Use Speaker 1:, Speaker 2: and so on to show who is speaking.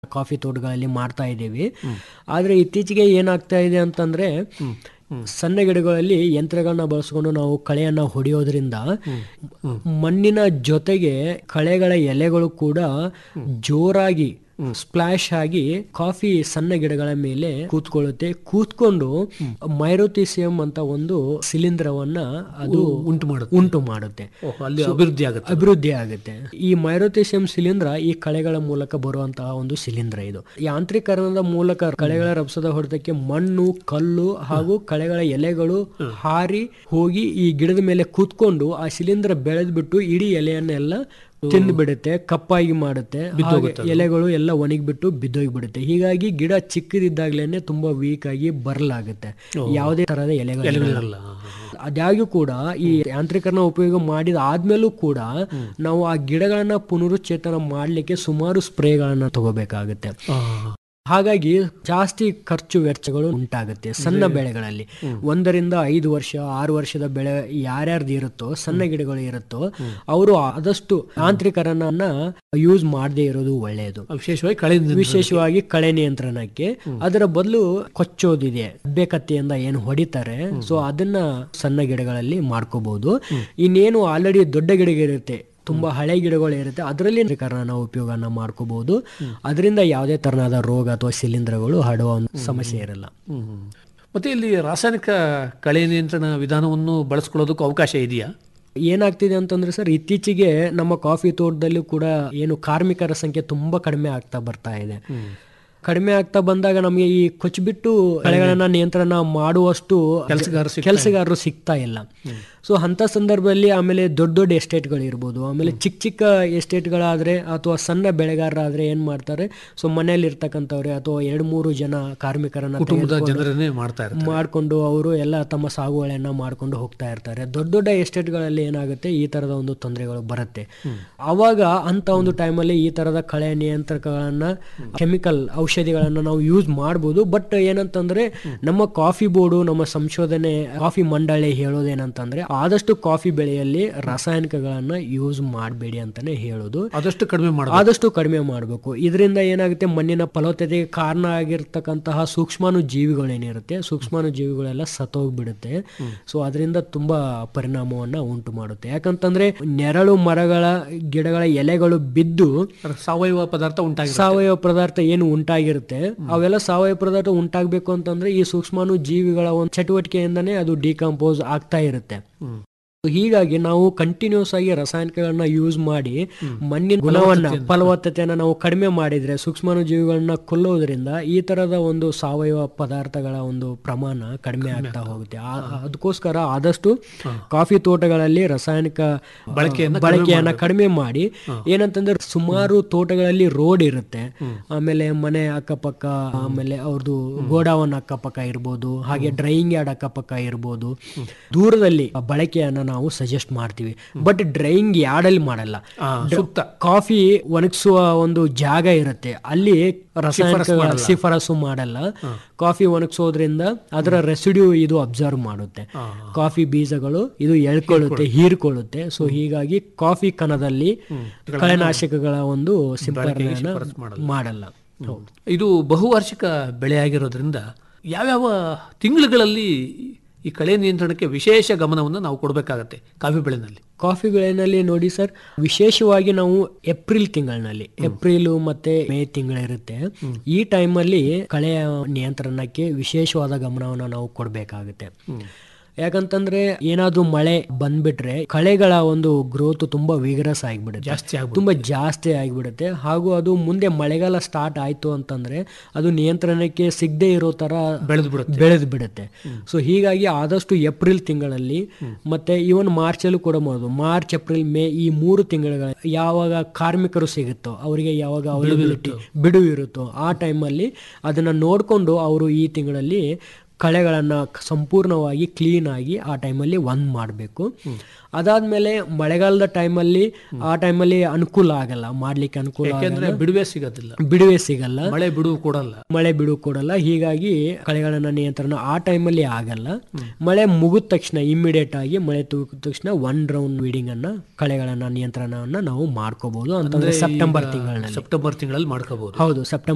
Speaker 1: Coffee ತೋಟಗಳಲ್ಲಿ ಮಾಡ್ತಾ ಇದ್ದೀವಿ ಆದರೆ ಇತ್ತೀಚೆಗೆ ಏನಾಗ್ತಾ ಇದೆ ಅಂತಂದ್ರೆ ಸಣ್ಣ ಗಿಡಗಳಲ್ಲಿ ಯಂತ್ರಗಳನ್ನ ಬಳಸ್ಕೊಂಡು ನಾವು ಕಳೆಯನ್ನ ಹೊಡೆಯೋದ್ರಿಂದ ಮಣ್ಣಿನ ಜೊತೆಗೆ ಕಳೆಗಳ ಎಲೆಗಳು ಕೂಡ ಜೋರಾಗಿ ಸ್ಪ್ಲಾಶ್ ಆಗಿ ಕಾಫಿ ಸಣ್ಣ ಗಿಡಗಳ ಮೇಲೆ ಕೂತ್ಕೊಳ್ಳುತ್ತೆ ಕೂತ್ಕೊಂಡು ಮೈರೋತಿಸಿಯಂ ಅಂತ ಒಂದು ಶಿಲೀಂಧ್ರವನ್ನ ಅದು
Speaker 2: ಉಂಟು ಮಾಡುತ್ತೆ
Speaker 1: ಉಂಟು ಮಾಡುತ್ತೆ
Speaker 2: ಓಹ್, ಅಲ್ಲಿ ಅಭಿವೃದ್ಧಿ ಆಗುತ್ತೆ
Speaker 1: ಅಭಿವೃದ್ಧಿ ಆಗುತ್ತೆ ಈ ಮೈರೋಥಿಸಿಯಂ ಶಿಲೀಂಧ್ರ ಈ ಕಳೆಗಳ ಮೂಲಕ ಬರುವಂತಹ ಒಂದು ಶಿಲೀಂಧ್ರ ಇದು ಯಾಂತ್ರೀಕರಣದ ಮೂಲಕ ಕಳೆಗಳ ರಭಸದ ಹೊಡೆತಕ್ಕೆ ಮಣ್ಣು ಕಲ್ಲು ಹಾಗೂ ಕಳೆಗಳ ಎಲೆಗಳು ಹಾರಿ ಹೋಗಿ ಈ ಗಿಡದ ಮೇಲೆ ಕೂತ್ಕೊಂಡು ಆ ಶಿಲೀಂಧ್ರ ಬೆಳೆದ್ಬಿಟ್ಟು ಇಡೀ ಎಲೆಯನ್ನೆಲ್ಲ ತಿಂದು ಬಿಡುತ್ತೆ ಕಪ್ಪಾಗಿ ಮಾಡುತ್ತೆ ಹಾಗೆ ಎಲೆಗಳು ಎಲ್ಲ ಒಣಗಿಬಿಟ್ಟು ಬಿದ್ದೋಗಿ ಬಿಡುತ್ತೆ ಹೀಗಾಗಿ ಗಿಡ ಚಿಕ್ಕದಿದ್ದಾಗ್ಲೇನೆ ತುಂಬಾ ವೀಕ್ ಆಗಿ ಬರಲಾಗುತ್ತೆ ಯಾವುದೇ ತರಹದ ಎಲೆಗಳು
Speaker 2: ಇರಲ್ಲ
Speaker 1: ಅದಾಗ್ಯೂ ಕೂಡ ಈ ಯಾಂತ್ರೀಕರಣ ಉಪಯೋಗ ಮಾಡಿದ ಆದ್ಮೇಲೂ ಕೂಡ ನಾವು ಆ ಗಿಡಗಳನ್ನ ಪುನರುಚ್ಚೇತನ ಮಾಡ್ಲಿಕ್ಕೆ ಸುಮಾರು ಸ್ಪ್ರೇಗಳನ್ನ ತಗೋಬೇಕಾಗುತ್ತೆ
Speaker 2: ಆ,
Speaker 1: ಹಾಗಾಗಿ ಜಾಸ್ತಿ ಖರ್ಚು ವೆಚ್ಚಗಳು ಉಂಟಾಗುತ್ತೆ ಸಣ್ಣ ಬೆಳೆಗಳಲ್ಲಿ ಒಂದರಿಂದ ಐದು ವರ್ಷ ಆರು ವರ್ಷದ ಬೆಳೆ ಯಾರ್ಯಾರ್ದು ಇರುತ್ತೋ ಸಣ್ಣ ಗಿಡಗಳು ಇರುತ್ತೋ ಅವರು ಆದಷ್ಟು ಯಾಂತ್ರೀಕರಣನ ಯೂಸ್ ಮಾಡದೇ ಇರೋದು ಒಳ್ಳೆಯದು
Speaker 2: ವಿಶೇಷವಾಗಿ ಕಳೆ
Speaker 1: ವಿಶೇಷವಾಗಿ ಕಳೆ ನಿಯಂತ್ರಣಕ್ಕೆ ಅದರ ಬದಲು ಕೊಚ್ಚೋದಿದೆ ಬೇಕತ್ತೆಯಿಂದ ಏನು ಹೊಡಿತಾರೆ ಸೊ ಅದನ್ನ ಸಣ್ಣ ಗಿಡಗಳಲ್ಲಿ ಮಾಡ್ಕೋಬಹುದು ಇನ್ನೇನು ಆಲ್ರೆಡಿ ದೊಡ್ಡ ಗಿಡ ಇರುತ್ತೆ ತುಂಬಾ ಹಳೆ ಗಿಡಗಳು ಇರುತ್ತೆ ಅದರಲ್ಲಿ ನಾವು ಉಪಯೋಗನ ಮಾಡ್ಕೋಬಹುದು ಅದರಿಂದ ಯಾವುದೇ ತರನಾದ ರೋಗ ಅಥವಾ ಶಿಲೀಂಧ್ರಗಳು ಹರಡುವ ಒಂದು ಸಮಸ್ಯೆ ಇರಲ್ಲ
Speaker 2: ಹ್ಮ್. ಮತ್ತೆ ಇಲ್ಲಿ ರಾಸಾಯನಿಕ ಕಳೆ ನಿಯಂತ್ರಣ ವಿಧಾನವನ್ನು ಬಳಸ್ಕೊಳ್ಳೋದಕ್ಕೂ ಅವಕಾಶ ಇದೆಯಾ
Speaker 1: ಏನಾಗ್ತಿದೆ ಅಂತಂದ್ರೆ ಸರ್ ಇತ್ತೀಚೆಗೆ ನಮ್ಮ ಕಾಫಿ ತೋಟದಲ್ಲೂ ಕೂಡ ಏನು ಕಾರ್ಮಿಕರ ಸಂಖ್ಯೆ ತುಂಬಾ ಕಡಿಮೆ ಆಗ್ತಾ ಬರ್ತಾ ಇದೆ ಕಡಿಮೆ ಆಗ್ತಾ ಬಂದಾಗ ನಮಗೆ ಈ ಕೊಚ್ಚಿಬಿಟ್ಟು ಕಳೆಗಳನ್ನ ನಿಯಂತ್ರಣ ಮಾಡುವಷ್ಟು
Speaker 2: ಕೆಲಸಗಾರ
Speaker 1: ಕೆಲಸಗಾರರು ಸಿಗ್ತಾ ಇಲ್ಲ ಸೊ ಅಂತ ಸಂದರ್ಭದಲ್ಲಿ ಆಮೇಲೆ ದೊಡ್ಡ ದೊಡ್ಡ ಎಸ್ಟೇಟ್ಗಳು ಇರ್ಬೋದು ಆಮೇಲೆ ಚಿಕ್ಕ ಚಿಕ್ಕ ಎಸ್ಟೇಟ್ಗಳಾದ್ರೆ ಅಥವಾ ಸಣ್ಣ ಬೆಳೆಗಾರರಾದ್ರೆ ಏನ್ ಮಾಡ್ತಾರೆ ಸೊ ಮನೆಯಲ್ಲಿ ಇರ್ತಕ್ಕಂಥವ್ರೆ ಅಥವಾ ಎರಡು ಮೂರು ಜನ ಕಾರ್ಮಿಕರನ್ನ
Speaker 2: ಕುಟುಂಬದ ಜನರನ್ನೇ ಮಾಡ್ತಾ ಇರ್ತಾರೆ
Speaker 1: ಮಾಡ್ಕೊಂಡು ಅವರು ಎಲ್ಲ ತಮ್ಮ ಸಾಗುವಳಿಯನ್ನ ಮಾಡ್ಕೊಂಡು ಹೋಗ್ತಾ ಇರ್ತಾರೆ ದೊಡ್ಡ ದೊಡ್ಡ ಎಸ್ಟೇಟ್ಗಳಲ್ಲಿ ಏನಾಗುತ್ತೆ ಈ ತರದ ಒಂದು ತೊಂದರೆಗಳು ಬರುತ್ತೆ ಅವಾಗ ಅಂತ ಒಂದು ಟೈಮಲ್ಲಿ ಈ ತರದ ಕಳೆ ನಿಯಂತ್ರಕಗಳನ್ನ ಕೆಮಿಕಲ್ ಔಷಧಿಗಳನ್ನ ನಾವು ಯೂಸ್ ಮಾಡ್ಬೋದು ಬಟ್ ಏನಂತಂದ್ರೆ ನಮ್ಮ ಕಾಫಿ ಬೋರ್ಡು ನಮ್ಮ ಸಂಶೋಧನೆ ಕಾಫಿ ಮಂಡಳಿ ಹೇಳೋದೇನಂತಂದ್ರೆ ಆದಷ್ಟು ಕಾಫಿ ಬೆಳೆಯಲ್ಲಿ ರಾಸಾಯನಿಕಗಳನ್ನ ಯೂಸ್ ಮಾಡಬೇಡಿ ಅಂತಾನೆ ಹೇಳೋದು
Speaker 2: ಆದಷ್ಟು ಕಡಿಮೆ ಮಾಡೋದು
Speaker 1: ಆದಷ್ಟು ಕಡಿಮೆ ಮಾಡಬೇಕು ಇದರಿಂದ ಏನಾಗುತ್ತೆ ಮಣ್ಣಿನ ಫಲವತ್ತತೆಗೆ ಕಾರಣ ಆಗಿರ್ತಕ್ಕಂತಹ ಸೂಕ್ಷ್ಮಾಣು ಜೀವಿಗಳೇನಿರುತ್ತೆ ಸೂಕ್ಷ್ಮಾಣು ಜೀವಿಗಳೆಲ್ಲ ಸತ್ತೋಗ್ಬಿಡುತ್ತೆ ಸೊ ಅದರಿಂದ ತುಂಬಾ ಪರಿಣಾಮವನ್ನ ಉಂಟು ಮಾಡುತ್ತೆ ಯಾಕಂತಂದ್ರೆ ನೆರಳು ಮರಗಳ ಗಿಡಗಳ ಎಲೆಗಳು ಬಿದ್ದು
Speaker 2: ಸಾವಯವ ಪದಾರ್ಥ ಉಂಟಾಗಿ
Speaker 1: ಸಾವಯವ ಪದಾರ್ಥ ಏನು ಉಂಟಾಗಿರುತ್ತೆ ಅವೆಲ್ಲ ಸಾವಯವ ಪದಾರ್ಥ ಉಂಟಾಗಬೇಕು ಅಂತಂದ್ರೆ ಈ ಸೂಕ್ಷ್ಮಾಣು ಜೀವಿಗಳ ಒಂದು ಚಟುವಟಿಕೆಯಿಂದನೇ ಅದು ಡಿಕಂಪೋಸ್ ಆಗ್ತಾ ಇರುತ್ತೆ ಹೀಗಾಗಿ ನಾವು ಕಂಟಿನ್ಯೂಸ್ ಆಗಿ ರಾಸಾಯನಿಕಗಳನ್ನ ಯೂಸ್ ಮಾಡಿ ಮಣ್ಣಿನ ಗುಣವನ್ನ ಫಲವತ್ತತೆಯನ್ನ ನಾವು ಕಡಿಮೆ ಮಾಡಿದ್ರೆ ಸೂಕ್ಷ್ಮಾಣು ಜೀವಿಗಳನ್ನ ಕೊಲ್ಲೋದ್ರಿಂದ ಈ ತರದ ಒಂದು ಸಾವಯವ ಪದಾರ್ಥಗಳ ಒಂದು ಪ್ರಮಾಣ ಕಡಿಮೆ ಆಗ್ತಾ ಹೋಗುತ್ತೆ ಆ- ಅದಕ್ಕೋಸ್ಕರ ಆದಷ್ಟು ಕಾಫಿ ತೋಟಗಳಲ್ಲಿ ರಾಸಾಯನಿಕ
Speaker 2: ಬಳಕೆಯನ್ನ
Speaker 1: ಬಳಕೆಯನ್ನ ಕಡಿಮೆ ಮಾಡಿ ಏನಂತಂದ್ರೆ ಸುಮಾರು ತೋಟಗಳಲ್ಲಿ ರೋಡ್ ಇರುತ್ತೆ ಆಮೇಲೆ ಮನೆ ಅಕ್ಕಪಕ್ಕ ಆಮೇಲೆ ಅವ್ರದ್ದು ಗೋಡಾವನ್ ಅಕ್ಕಪಕ್ಕ ಇರ್ಬೋದು ಹಾಗೆ ಡ್ರೈಯಿಂಗ್ ಯಾರ್ಡ್ ಅಕ್ಕಪಕ್ಕ ಇರ್ಬೋದು ದೂರದಲ್ಲಿ ಬಳಕೆಯನ್ನ ನಾವು ಸಜೆಸ್ಟ್ ಮಾಡ್ತೀವಿ ಬಟ್ ಡ್ರೈಯಿಂಗ್ ಯಾರ್ಡ್ ಅಲ್ಲಿ ಮಾಡಲ್ಲ
Speaker 2: ಆ, ಸೂಕ್ತ
Speaker 1: ಕಾಫಿ ಒಣಗಿಸುವ ಒಂದು ಜಾಗ ಇರುತ್ತೆ ಅಲ್ಲಿ ರಾಸಾಯನಿಕ ಶಿಫಾರಸು ಮಾಡಲ್ಲ ಕಾಫಿ ಒಣಗಿಸೋದ್ರಿಂದ ಅದರ ರೆಸಿಡ್ಯೂ ಇದು ಅಬ್ಸರ್ವ್ ಮಾಡುತ್ತೆ ಕಾಫಿ ಬೀಜಗಳು ಇದು ಎಳ್ಕೊಳ್ಳುತ್ತೆ ಹೀರ್ಕೊಳ್ಳುತ್ತೆ ಸೊ ಹೀಗಾಗಿ ಕಾಫಿ ಕಣದಲ್ಲಿ ಕಳೆನಾಶಕಗಳ ಒಂದು ಸಿಂಪರಣೆಯನ್ನ ಮಾಡಲ್ಲ ಹೌದು
Speaker 2: ಇದು ಬಹುವಾರ್ಷಿಕ ಬೆಳೆ ಆಗಿರೋದ್ರಿಂದ ಯಾವ್ಯಾವ ತಿಂಗಳುಗಳಲ್ಲಿ ಈ ಕಳೆ ನಿಯಂತ್ರಣಕ್ಕೆ ವಿಶೇಷ ಗಮನವನ್ನು ನಾವು ಕೊಡಬೇಕಾಗತ್ತೆ ಕಾಫಿ ಬೆಳೆನಲ್ಲಿ
Speaker 1: ಕಾಫಿ ಬೆಳೆನಲ್ಲಿ ನೋಡಿ ಸರ್ ವಿಶೇಷವಾಗಿ ನಾವು ಏಪ್ರಿಲ್ ತಿಂಗಳಿನಲ್ಲಿ ಏಪ್ರಿಲ್ ಮತ್ತೆ ಮೇ ತಿಂಗಳಿರುತ್ತೆ ಈ ಟೈಮಲ್ಲಿ ಕಳೆಯ ನಿಯಂತ್ರಣಕ್ಕೆ ವಿಶೇಷವಾದ ಗಮನವನ್ನು ನಾವು ಕೊಡಬೇಕಾಗುತ್ತೆ ಯಾಕಂತಂದ್ರೆ ಏನಾದ್ರೂ ಮಳೆ ಬಂದ್ಬಿಟ್ರೆ ಕಳೆಗಳ ಒಂದು ಗ್ರೋತ್ ತುಂಬಾ ವಿಗ್ರಸ್ ಆಗಿಬಿಡುತ್ತೆ
Speaker 2: ಜಾಸ್ತಿ ಆಗ್ಬಿಡುತ್ತೆ.
Speaker 1: ತುಂಬಾ ಜಾಸ್ತಿ ಆಗಿಬಿಡುತ್ತೆ ಹಾಗೂ ಅದು ಮುಂದೆ ಮಳೆಗಾಲ ಸ್ಟಾರ್ಟ್ ಆಯ್ತು ಅಂತಂದ್ರೆ ಅದು ನಿಯಂತ್ರಣಕ್ಕೆ ಸಿಗದೆ ಇರೋ ತರ
Speaker 2: ಬೆಳೆದು ಬಿಡುತ್ತೆ
Speaker 1: ಬೆಳೆದು ಬಿಡುತ್ತೆ ಸೊ ಹೀಗಾಗಿ ಆದಷ್ಟು ಏಪ್ರಿಲ್ ತಿಂಗಳಲ್ಲಿ ಮತ್ತೆ ಇವನ್ ಮಾರ್ಚ್ ಅಲ್ಲೂ ಕೂಡ ಮಾಡೋದು ಮಾರ್ಚ್ ಏಪ್ರಿಲ್ ಮೇ ಈ ಮೂರು ತಿಂಗಳ ಯಾವಾಗ ಕಾರ್ಮಿಕರು ಸಿಗುತ್ತೋ ಅವರಿಗೆ ಯಾವಾಗ ಅವೈಲಬಿಲಿಟಿ ಬಿಡುವು ಇರುತ್ತೋ ಆ ಟೈಮಲ್ಲಿ ಅದನ್ನ ನೋಡಿಕೊಂಡು ಅವರು ಈ ತಿಂಗಳಲ್ಲಿ ಕಳೆಗಳನ್ನ ಸಂಪೂರ್ಣವಾಗಿ ಕ್ಲೀನ್ ಆಗಿ ಆ ಟೈಮಲ್ಲಿ ಒಂದ್ ಮಾಡಬೇಕು ಅದಾದ್ಮೇಲೆ ಮಳೆಗಾಲದ ಟೈಮಲ್ಲಿ ಆ ಟೈಮಲ್ಲಿ ಅನುಕೂಲ ಆಗಲ್ಲ ಮಾಡ್ಲಿಕ್ಕೆ ಅನುಕೂಲ
Speaker 2: ಯಾಕೆಂದ್ರೆ ಬಿಡುವೆ ಸಿಗೋದಿಲ್ಲ
Speaker 1: ಬಿಡುವೆ ಸಿಗಲ್ಲ
Speaker 2: ಮಳೆ ಬಿಡುವು ಕೊಡಲ್ಲ
Speaker 1: ಮಳೆ ಬಿಡು ಕೊಡಲ್ಲ ಹೀಗಾಗಿ ಕಳೆಗಳನ್ನ ನಿಯಂತ್ರಣ ಆ ಟೈಮಲ್ಲಿ ಆಗಲ್ಲ ಮಳೆ ಮುಗಿದ ತಕ್ಷಣ ಇಮಿಡಿಯೇಟ್ ಆಗಿ ಮಳೆ ತೂಗಿದ ತಕ್ಷಣ ಒನ್ ರೌಂಡ್ ವೀಡಿಂಗ್ ಅನ್ನ ಕಳೆಗಳನ್ನ ನಿಯಂತ್ರಣವನ್ನ ನಾವು ಮಾಡ್ಕೋಬಹುದು ಅಂತಂದ್ರೆ ಸೆಪ್ಟೆಂಬರ್ ತಿಂಗಳಲ್ಲಿ
Speaker 2: ಸೆಪ್ಟೆಂಬರ್ ತಿಂಗಳಲ್ಲಿ ಮಾಡ್ಕೋಬಹುದು
Speaker 1: ಹೌದು ಸೆಪ್ಟೆಂಬರ್